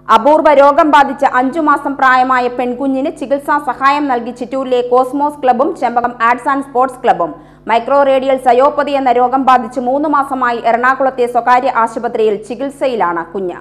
അപൂർവ രോഗം ബാധിച്ച അഞ്ചു മാസം പ്രായമായ പെൺകുഞ്ഞിന് ചികിത്സാ സഹായം നൽകി ചിറ്റൂരിലെ കോസ്മോസ് ക്ലബും ചെമ്പകം ആർട്സ് ആൻഡ് സ്പോർട്സ് ക്ലബും മൈക്രോ റേഡിയൽ സയോപ്പതി എന്ന രോഗം ബാധിച്ച് മൂന്ന് മാസമായി എറണാകുളത്തെ സ്വകാര്യ ആശുപത്രിയിൽ ചികിത്സയിലാണ് കുഞ്ഞ്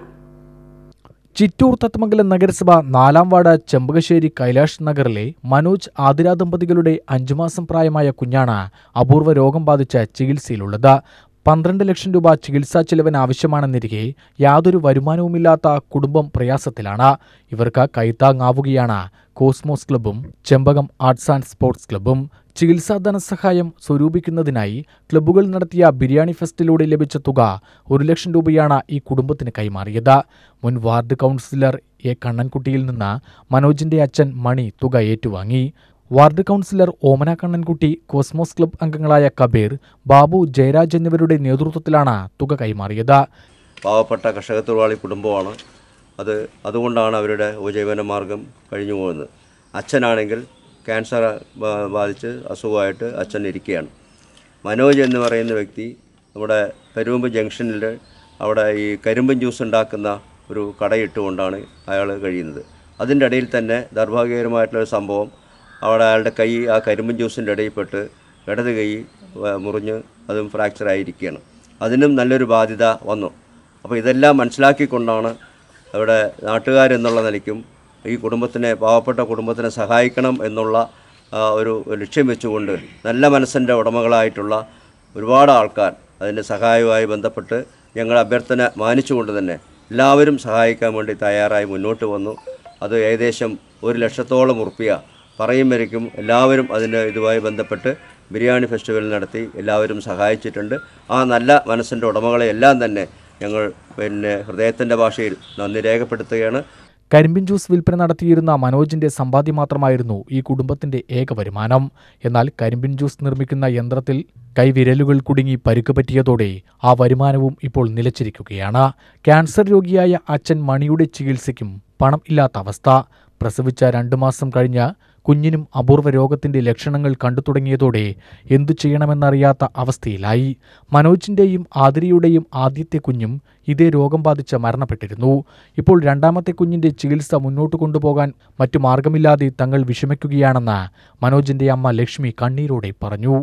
ചിറ്റൂർ തത്തമംഗലം നഗരസഭ നാലാം വാർഡ് ചെമ്പകശ്ശേരി കൈലാഷ് നഗറിലെ മനോജ് ആതിര ദമ്പതികളുടെ അഞ്ചു മാസം പ്രായമായ കുഞ്ഞാണ് അപൂർവ രോഗം ബാധിച്ച് ചികിത്സയിലുള്ളത് പന്ത്രണ്ട് ലക്ഷം രൂപ ചികിത്സാ ചെലവിന് ആവശ്യമാണെന്നിരിക്കെ യാതൊരു വരുമാനവുമില്ലാത്ത കുടുംബം പ്രയാസത്തിലാണ് ഇവർക്ക് കൈത്താങ്ങാവുകയാണ് കോസ്മോസ് ക്ലബും ചെമ്പകം ആർട്സ് ആൻഡ് സ്പോർട്സ് ക്ലബും ചികിത്സാ ധനസഹായം സ്വരൂപിക്കുന്നതിനായി ക്ലബ്ബുകൾ നടത്തിയ ബിരിയാണി ഫെസ്റ്റിലൂടെ ലഭിച്ച തുക ഒരു ലക്ഷം രൂപയാണ് ഈ കുടുംബത്തിന് കൈമാറിയത് മുൻ വാർഡ് കൗൺസിലർ എ കണ്ണൻകുട്ടിയിൽ നിന്ന് മനോജിന്റെ അച്ഛൻ മണി തുക ഏറ്റുവാങ്ങി ward councillor Omana Kannankutty Cosmos club അംഗങ്ങളായ കബീർ ബാബു ജയരാജ് എന്നിവരുടെ നേതൃത്വത്തിലാണ് തുക കൈമാറിയത് പാവപ്പെട്ട കർഷക തൊഴിലാളി കുടുംബമാണ് അത് അതുകൊണ്ടാണ് അവരുടെ ഉപജീവന മാർഗം കഴിഞ്ഞു പോകുന്നത് അച്ഛനാണെങ്കിൽ ക്യാൻസർ ബാ- ബാധിച്ച് അസുഖമായിട്ട് അച്ഛൻ ഇരിക്കുകയാണ് മനോജ് എന്ന് പറയുന്ന വ്യക്തി നമ്മുടെ പെരുമ്പ് ജംഗ്ഷനിൽ അവിടെ ഈ കരിമ്പൻ ജ്യൂസ് ഉണ്ടാക്കുന്ന ഒരു കടയിട്ടുകൊണ്ടാണ് അയാൾ കഴിയുന്നത് അതിൻ്റെ ഇടയിൽ തന്നെ ദൗർഭാഗ്യകരമായിട്ടുള്ളൊരു സംഭവം അവിടെ അയാളുടെ കൈ ആ കരിമ്പൻ ജ്യൂസിൻ്റെ ഇടയിൽപ്പെട്ട് ഇടത് കൈ വ- മുറിഞ്ഞ് അതും ഫ്രാക്ചർ ആയിരിക്കുകയാണ് അതിനും നല്ലൊരു ബാധ്യത വന്നു അപ്പോൾ ഇതെല്ലാം മനസ്സിലാക്കിക്കൊണ്ടാണ് അവിടെ നാട്ടുകാരെന്നുള്ള നിലയ്ക്കും ഈ കുടുംബത്തിനെ പാവപ്പെട്ട കുടുംബത്തിനെ സഹായിക്കണം എന്നുള്ള ആ, ഒരു ലക്ഷ്യം വെച്ചുകൊണ്ട് നല്ല മനസ്സിൻ്റെ ഉടമകളായിട്ടുള്ള ഒരുപാട് ആൾക്കാർ അതിൻ്റെ സഹായവുമായി ബന്ധപ്പെട്ട് ഞങ്ങൾ അഭ്യർത്ഥന മാനിച്ചുകൊണ്ട് തന്നെ എല്ലാവരും സഹായിക്കാൻ വേണ്ടി തയ്യാറായി മുന്നോട്ട് വന്നു അത് ഏകദേശം ഒരു ലക്ഷത്തോളം ഉറുപ്പിക പറയും വരയ്ക്കും എല്ലാവരും അതിൻ്റെ ഇതുമായി ബന്ധപ്പെട്ട് ബിരിയാണി ഫെസ്റ്റിവൽ നടത്തി എല്ലാവരും സഹായിച്ചിട്ടുണ്ട് ആ നല്ല മനസ്സിൻ്റെ ഉടമകളെ എല്ലാം തന്നെ ഞങ്ങൾ പിന്നെ ഹൃദയത്തിൻ്റെ ഭാഷയിൽ നന്ദി രേഖപ്പെടുത്തുകയാണ് കരിമ്പിൻ ജ്യൂസ് വിൽപ്പന നടത്തിയിരുന്ന മനോജിന്റെ സമ്പാദ്യം മാത്രമായിരുന്നു ഈ കുടുംബത്തിന്റെ ഏക വരുമാനം എന്നാൽ കരിമ്പിൻ ജ്യൂസ് നിർമ്മിക്കുന്ന യന്ത്രത്തിൽ കൈവിരലുകൾ കുടുങ്ങി പരുക്ക് പറ്റിയതോടെ ആ വരുമാനവും ഇപ്പോൾ നിലച്ചിരിക്കുകയാണ് ക്യാൻസർ രോഗിയായ അച്ഛൻ മണിയുടെ ചികിത്സയ്ക്കും പണം ഇല്ലാത്ത അവസ്ഥ പ്രസവിച്ച രണ്ടു മാസം കഴിഞ്ഞ് കുഞ്ഞിനും അപൂർവ രോഗത്തിന്റെ ലക്ഷണങ്ങൾ കണ്ടു തുടങ്ങിയതോടെ എന്തു ചെയ്യണമെന്നറിയാത്ത അവസ്ഥയിലായി മനോജിന്റെയും ആതിരയുടെയും ആദ്യത്തെ കുഞ്ഞും ഇതേ രോഗം ബാധിച്ച് മരണപ്പെട്ടിരുന്നു ഇപ്പോൾ രണ്ടാമത്തെ കുഞ്ഞിന്റെ ചികിത്സ മുന്നോട്ട് കൊണ്ടുപോകാൻ മറ്റു മാർഗമില്ലാതെ തങ്ങൾ വിഷമിക്കുകയാണെന്ന് മനോജിന്റെ അമ്മ ലക്ഷ്മി കണ്ണീരോടെ പറഞ്ഞു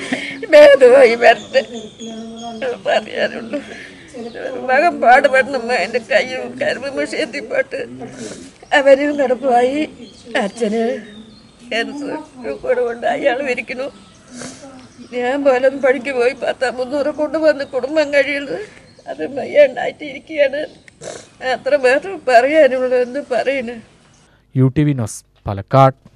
ഭേദമായി വരട്ടെ പറയാനുള്ളൂ മകൻ പാടുപെടണം എൻ്റെ കയ്യും കരുവ് വിഷയത്തിൽ പോട്ട് അവരും കിടപ്പായി അച്ഛന് ക്യാൻസർ കൊണ്ട് അയാൾ ഇരിക്കുന്നു ഞാൻ പോലെ പണിക്ക് പോയി പത്താം മുന്നൂറ് കൊണ്ടുവന്ന് കുടുംബം കഴിയുന്നത് അത് മയ്യണ്ടായിട്ട് ഇരിക്കുകയാണ് അത്ര മാത്രം പറയാനുള്ളൂ എന്ന് പറയുന്നു U T V news Palakkad